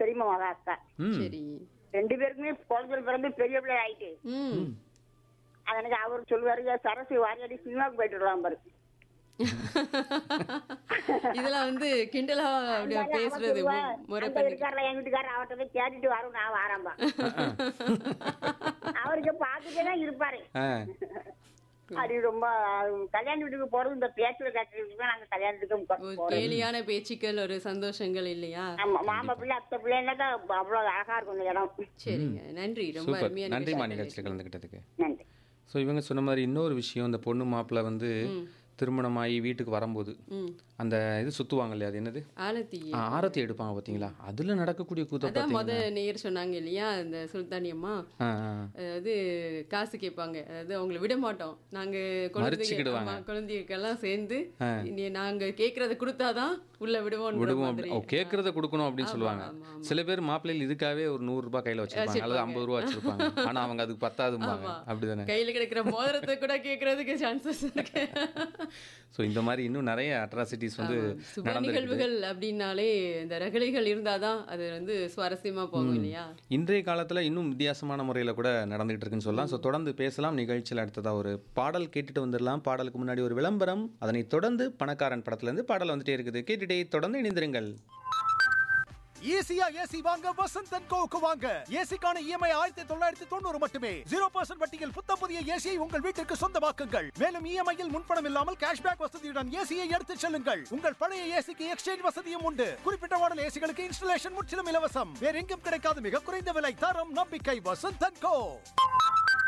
பெரியம்மா மகா அக்கா ம் சரி ரெண்டு பேருக்குமே குழந்தைகள் பிறந்து பெரிய பிள்ளை ஆயிட்டு ம் அதனால அவர் சொல்லுவாரு "ஏன் சரசு வாரியாடி சினிமாவுக்கு போயிட்டு வரலாம் பாரு இதெல்லாம் வந்து கிண்டலா அப்படியே அதனால அவன் பேசுறது சொல்லுவா, மு- முறை "அங்க பண்ணி இருக்காருல என் வீட்டுக்காரர் அவர்கிட்ட போய் கேட்டுட்டு வரும் நான் வாரம்பா அவருக்கு பார்த்துட்டே தான் இருப்பாரு ஆ அது ரொம்ப கல்யாண வீட்டுக்கு போறது இந்த பேச்சுல கேட்டுட்டு நாங்க கல்யாணத்துக்கு ஒரு போறோம் கேலியான பேச்சுக்கள் ஒரு சந்தோஷங்கள் இல்லையா ஆமா மாமா பிள்ளை அத்தை பிள்ளைன்னா தான் அவ்வளவு அழகா இருக்கும் இந்த இடம் சரிங்க நன்றி ரொம்ப சூப்பர் அருமையான நன்றிம்மா நிகழ்ச்சி. நிகழ்ச்சியில் கலந்துக்கிட்டதுக்கு நன்றி ஸோ இவங்க சொன்ன மாதிரி இன்னொரு விஷயம் இந்த பொண்ணு மாப்பிள்ளை வந்து திருமணமாகி வீட்டுக்கு வரும்போது ம் அந்த இது சுற்றுவாங்க இல்லையா அது என்னது ஆனத்தி ஆ, ஆரத்தி எடுப்பாங்க பார்த்தீங்களா அதில் நடக்கக்கூடிய கூத்த அதான் பார்த்தீங்கன்னா முத நேயர் சொன்னாங்க இல்லையா இந்த சுல்தானி அம்மா ஆ ஆ அதாவது காசு கேட்பாங்க அதாவது அவங்கள விட மாட்டோம் நாங்க மறிச்சுக்கிடுவாங்க. குழந்தைங்க குழந்தைகளுக்கெல்லாம் சேர்ந்து நீ நாங்க கேட்கறத கொடுத்தாதான் உள்ள விடுவோம் விடுவோம் அப்படி- ஓ கேட்கறத கொடுக்கணும் அப்படின்னு சொல்லுவாங்க சில பேர் மாப்பிள்ளைகள் இதுக்காகவே ஒரு நூறு ரூபாய் கையில வச்சிருப்பாங்க அல்லது ஐம்பது ரூபா வச்சிருப்பாங்க ஆனா அவங்க அதுக்கு பத்தாதும்பாங்க அப்படிதானே கையில கிடைக்கிற மோதிரத்தை கூட கேட்கறதுக்கு சான்சஸ் இருக்கு ஸோ இந்த மாதிரி இன்னும் நிறைய அட்ராசிட்டிஸ் வந்து சுப நடந்திருக்கு நிகழ்வுகள் அப்படின்னாலே இந்த ரகளைகள் இருந்தாதான் அது வந்து சுவாரஸ்யமா போகும் இல்லையா இன்றைய காலத்துல இன்னும் வித்தியாசமான முறையில கூட நடந்துகிட்டு இருக்குன்னு சொல்லலாம் ஸோ தொடர்ந்து பேசலாம் நிகழ்ச்சியில் அடுத்ததா ஒரு பாடல் கேட்டுட்டு வந்துடலாம் பாடலுக்கு முன்னாடி ஒரு விளம்பரம் அதனை தொடர்ந்து பணக்காரன் படத்துல இருந்து பாடல் வந்துட்டே இருக்குது கேட்டுட்டே தொடர்ந்து இணைந்திருங்கள் ஈஸியா ஏசி வாங்க வசந்த் அண்ட் கோவுக்கு வாங்க ஏசிக்கான இஎம்ஐ ஆயிரத்தி தொள்ளாயிரத்தி தொண்ணூறு மட்டுமே ஜீரோ பர்சன்ட் வட்டியில் புத்த புதிய ஏசியை உங்கள் வீட்டிற்கு சொந்தமாக்குங்கள் மேலும் இஎம்ஐயில் முன்பணம் இல்லாமல் கேஷ்பேக் வசதியுடன் ஏசியை எடுத்துச் செல்லுங்கள் உங்கள் பழைய ஏசிக்கு எக்ஸ்சேஞ்ச் வசதியும் உண்டு குறிப்பிட்ட மாடல் ஏசிகளுக்கு இன்ஸ்டலேஷன் முற்றிலும் இலவசம் வேற எங்கும் கிடைக்காத மிக குறைந்த விலை தரம் நம்பிக்கை வசந்த் அண்ட் கோ